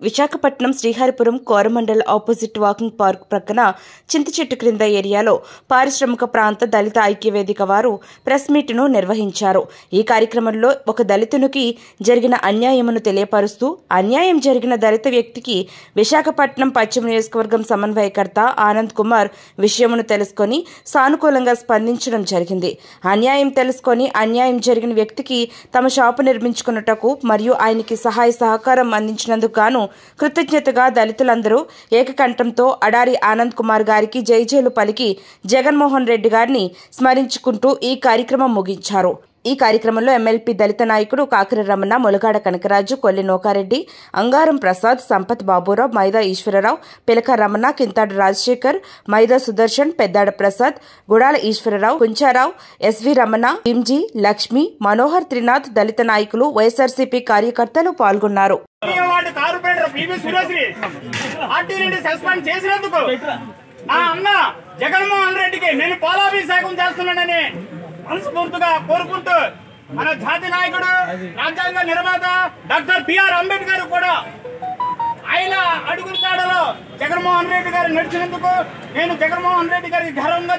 Visakhapatnam Sriharipuram Coromandel opposite walking park ప్రక్కన చింత చెట్టు క్రింద ఏరియాలో పారిశ్రామిక ప్రాంత దళిత ఐక్యవేదిక వారు ప్రెస్ మీట్ను నిర్వహించారు ఈ కార్యక్రమంలో ఒక దళితునికి జరిగిన అన్యాయమును తెలియపరుస్తూ అన్యాయం జరిగిన దళిత వ్యక్తికి విశాఖపట్నం పశ్చిమ నియోజకవర్గం సమన్వయకర్త ఆనంద్ కుమార్ విషయమును తెలుసుకొని సానుకూలంగా స్పందించడం జరిగింది అన్యాయం తెలుసుకొని అన్యాయం జరిగిన వ్యక్తికి తమ షాపు నిర్మించుకున్నటకు మరియు ఆయనకి సహాయ సహకారం అందించినందుకు గాను కృతజ్ఞతగా దళితులందరూ ఏకకంఠంతో అడారి ఆనంద్ కుమార్ గారికి జైజేలు పలికి జగన్మోహన్ రెడ్డి గారిని స్మరించుకుంటూ ఈ కార్యక్రమం ముగించారు ఈ కార్యక్రమంలో ఎమ్మెల్పీ దళిత నాయకుడు కాకిరి రమణ ములగాడ కనకరాజు కొల్లి నోకారెడ్డి అంగారం ప్రసాద్ సంపత్ బాబురావు మైదా ఈశ్వరరావు పిలక రమణ కింతాడు రాజశేఖర్ మైదా సుదర్శన్ పెద్దాడ ప్రసాద్ గుడాల ఈశ్వరరావు కుంచారావు ఎస్వి రమణ భీమ్జీ లక్ష్మి మనోహర్ త్రినాథ్ దళిత నాయకులు వైఎస్ఆర్సీపీ కార్యకర్తలు పాల్గొన్నారు వాటి కార్పొరేటర్ పివి సురేశ్రీ పార్టీ నుండి సస్పెండ్ చేసినందుకు నా అన్న జగన్మోహన్ రెడ్డికి నేను పాలాభిషేకం చేస్తున్నానని మనస్ఫూర్తిగా కోరుకుంటూ మన జాతి నాయకుడు రాజ్యాంగ నిర్మాత డాక్టర్ బిఆర్ అంబేద్కర్ కూడా ఆయన అడుగుల తాడలో జగన్మోహన్ రెడ్డి గారు నడిచినందుకు నేను జగన్మోహన్ రెడ్డి గారికి గర్వంగా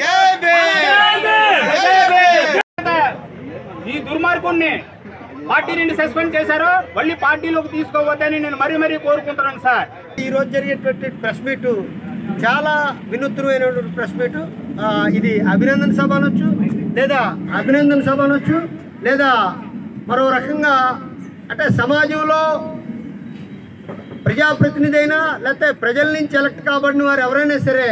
చెప్పుకుంటా ఈ దుర్మార్గుణ్ణి పార్టీ నుండి సస్పెండ్ చేశారో మళ్ళీ పార్టీలోకి తీసుకోవద్దని నేను మరీ మరీ కోరుకుంటున్నాను సార్ ఈ రోజు జరిగేటువంటి ప్రెస్ మీట్ చాలా వినూత్నమైనటువంటి ప్రెస్ మీట్ ఆ, ఇది అభినందన సభ అనొచ్చు లేదా అభినందన సభ అనొచ్చు లేదా మరో రకంగా అంటే సమాజంలో ప్రజాప్రతినిధి అయినా లేకపోతే ప్రజల నుంచి ఎలక్ట్ కాబడిన వారు ఎవరైనా సరే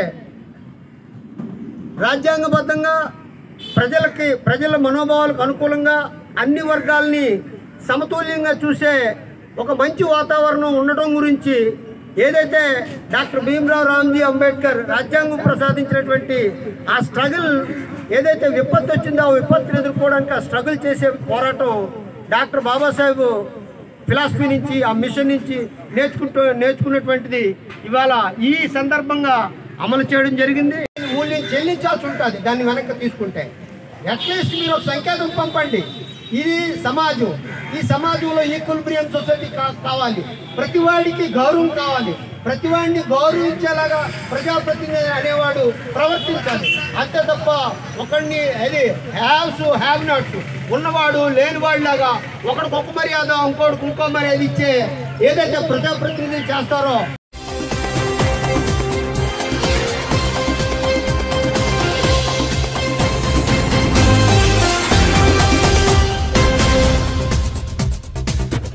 రాజ్యాంగబద్ధంగా ప్రజలకి ప్రజల మనోభావాలకు అనుకూలంగా అన్ని వర్గాల్ని సమతుల్యంగా చూసే ఒక మంచి వాతావరణం ఉండటం గురించి ఏదైతే డాక్టర్ భీమరావు రామ్జీ అంబేద్కర్ రాజ్యాంగం ప్రసాదించినటువంటి ఆ స్ట్రగుల్ ఏదైతే విపత్తు వచ్చిందో ఆ విపత్తుని ఎదుర్కోవడానికి ఆ స్ట్రగుల్ చేసే పోరాటం డాక్టర్ బాబాసాహెబ్ ఫిలాసఫీ నుంచి ఆ మిషన్ నుంచి నేర్చుకుంటూ నేర్చుకున్నటువంటిది ఇవాళ ఈ సందర్భంగా అమలు చేయడం జరిగింది మూల్యం చెల్లించాల్సి ఉంటుంది దాన్ని వెనక్కి తీసుకుంటే అట్లీస్ట్ మీరు ఒక సంకేతం పంపండి ఇది సమాజం ఈ సమాజంలో ఈక్వల్బ్రియం సొసైటీ కా- కావాలి ప్రతి వాడికి గౌరవం కావాలి ప్రతి వాడిని గౌరవించేలాగా ప్రజాప్రతినిధి అనేవాడు ప్రవర్తించాలి అంతే తప్ప ఒకడిని అది హ్యావ్స్ హ్యావ్ నాట్స్ ఉన్నవాడు లేనివాడిలాగా ఒకడికి ఒక మర్యాద ఇంకోటికి ఇంకో మర్యాద ఇచ్చే ఏదైతే ప్రజాప్రతినిధులు చేస్తారో